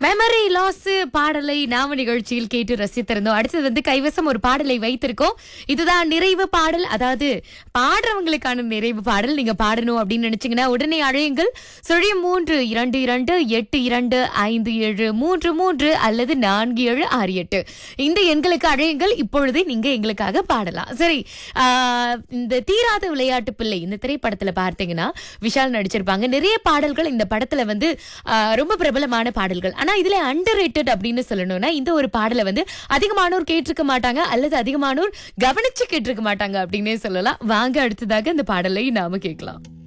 memory loss பாடலை நாம நிகழ்ச்சியில் கேட்டு ரசித்திருந்தோம் அடுத்தது வந்து கைவசம் ஒரு பாடலை வைத்திருக்கோம் இதுதான் நிறைவு பாடல் அதாவது பாடுறவங்களுக்கான நிறைவு பாடல் நீங்க பாடணும் அப்படின்னு நினைச்சீங்கன்னா உடனே அழையுங்கள் சுழியம் மூன்று இரண்டு இரண்டு எட்டு இரண்டு ஐந்து ஏழு மூன்று மூன்று அல்லது நான்கு ஏழு ஆறு எட்டு இந்த எண்களுக்கு அழையுங்கள் இப்பொழுதே நீங்க எங்களுக்காக பாடலாம் சரி ஆஹ், இந்த தீராத விளையாட்டு பிள்ளை இந்த திரைப்படத்துல பார்த்தீங்கன்னா விஷால் நடிச்சிருப்பாங்க நிறைய பாடல்கள் இந்த படத்துல வந்து ஆஹ், ரொம்ப பிரபலமான பாடல்கள் ஆனா இதுல அண்டர் அப்படின்னு சொல்லணும்னா இந்த ஒரு பாடலை வந்து அதிகமானோர் கேட்டிருக்க மாட்டாங்க அல்லது அதிகமானோர் கவனிச்சு கேட்டிருக்க மாட்டாங்க அப்படின்னே சொல்லலாம் வாங்க அடுத்ததாக இந்த பாடலை நாம கேட்கலாம்